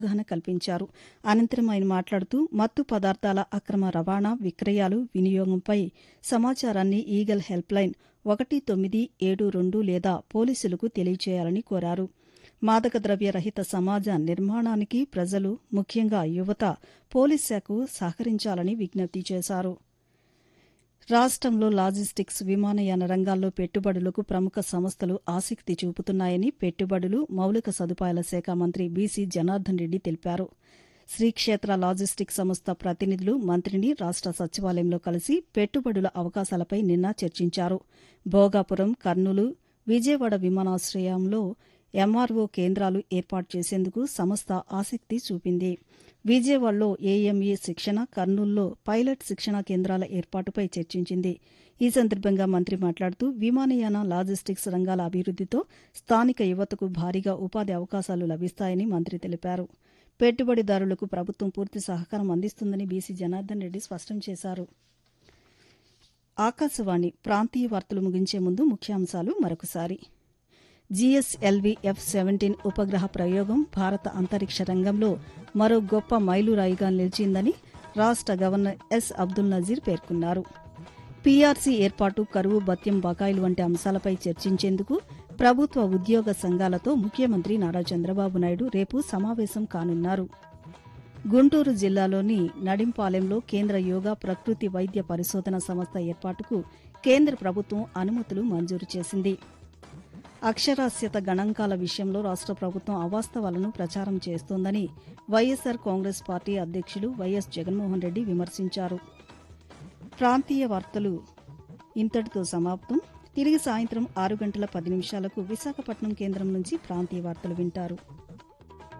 అవగాహన కల్పించారు అనంతరం ఆయన మాట్లాడుతూ మత్తు పదార్థాల అక్రమ రవాణా విక్రయాలు వినియోగంపై సమాచారాన్ని ఈగల్ హెల్ప్ లైన్ ఒకటి తొమ్మిది ఏడు రెండు లేదా పోలీసులకు తెలియచేయాలని కోరారు మాదక ద్రవ్య రహిత సమాజ నిర్మాణానికి ప్రజలు ముఖ్యంగా యువత పోలీస్ శాఖకు సహకరించాలని విజ్ఞప్తి చేశారు రాష్ట్రంలో లాజిస్టిక్స్ విమానయాన రంగాల్లో పెట్టుబడులకు ప్రముఖ సంస్థలు ఆసక్తి చూపుతున్నాయని పెట్టుబడులు మౌలిక సదుపాయాల శాఖ మంత్రి బీసీ జనార్దన్ రెడ్డి తెలిపారు శ్రీక్షేత్ర లాజిస్టిక్ సంస్థ ప్రతినిధులు మంత్రిని రాష్ట సచివాలయంలో కలిసి పెట్టుబడుల అవకాశాలపై నిన్న చర్చించారు భోగాపురం కర్నూలు విజయవాడ విమానాశ్రయంలో ఎంఆర్ఓ కేంద్రాలు ఏర్పాటు చేసేందుకు సంస్థ ఆసక్తి చూపింది విజయవాడలో ఏఎంఈ శిక్షణ కర్నూలులో పైలట్ శిక్షణ కేంద్రాల ఏర్పాటుపై చర్చించింది ఈ సందర్భంగా మంత్రి మాట్లాడుతూ విమానయాన లాజిస్టిక్స్ రంగాల అభివృద్దితో స్థానిక యువతకు భారీగా ఉపాధి అవకాశాలు లభిస్తాయని మంత్రి తెలిపారు పెట్టుబడిదారులకు ప్రభుత్వం పూర్తి సహకారం అందిస్తుందని బీసీ జనార్దన్ రెడ్డి స్పష్టం చేశారు ఆకాశవాణి ప్రాంతీయ వార్తలు ముగించే ముందు ముఖ్యాంశాలు మరొకసారి జీఎస్ఎల్వీ ఎఫ్ సెవెంటీన్ ఉపగ్రహ ప్రయోగం భారత అంతరిక్ష రంగంలో మరో గొప్ప మైలురాయిగా నిలిచిందని రాష్ట గవర్నర్ ఎస్ అబ్దుల్ నజీర్ పేర్కొన్నారు పీఆర్సీ ఏర్పాటు కరువు భత్యం బకాయిలు వంటి అంశాలపై చర్చించేందుకు ప్రభుత్వ ఉద్యోగ సంఘాలతో ముఖ్యమంత్రి నారా చంద్రబాబు నాయుడు రేపు సమావేశం కానున్నారు గుంటూరు జిల్లాలోని నడింపాలెంలో కేంద్ర యోగా ప్రకృతి వైద్య పరిశోధన సంస్థ ఏర్పాటుకు కేంద్ర ప్రభుత్వం అనుమతులు మంజూరు చేసింది అక్షరాస్యత గణాంకాల విషయంలో రాష్ట ప్రభుత్వం అవాస్తవాలను ప్రచారం చేస్తోందని వైఎస్సార్ కాంగ్రెస్ పార్టీ అధ్యక్షులు వైఎస్ జగన్మోహన్ రెడ్డి విమర్శించారు ప్రాంతీయ వార్తలు ఇంతటితో సమాప్తం తిరిగి సాయంత్రం ఆరు గంటల పది నిమిషాలకు విశాఖపట్నం కేంద్రం నుంచి ప్రాంతీయ వార్తలు వింటారు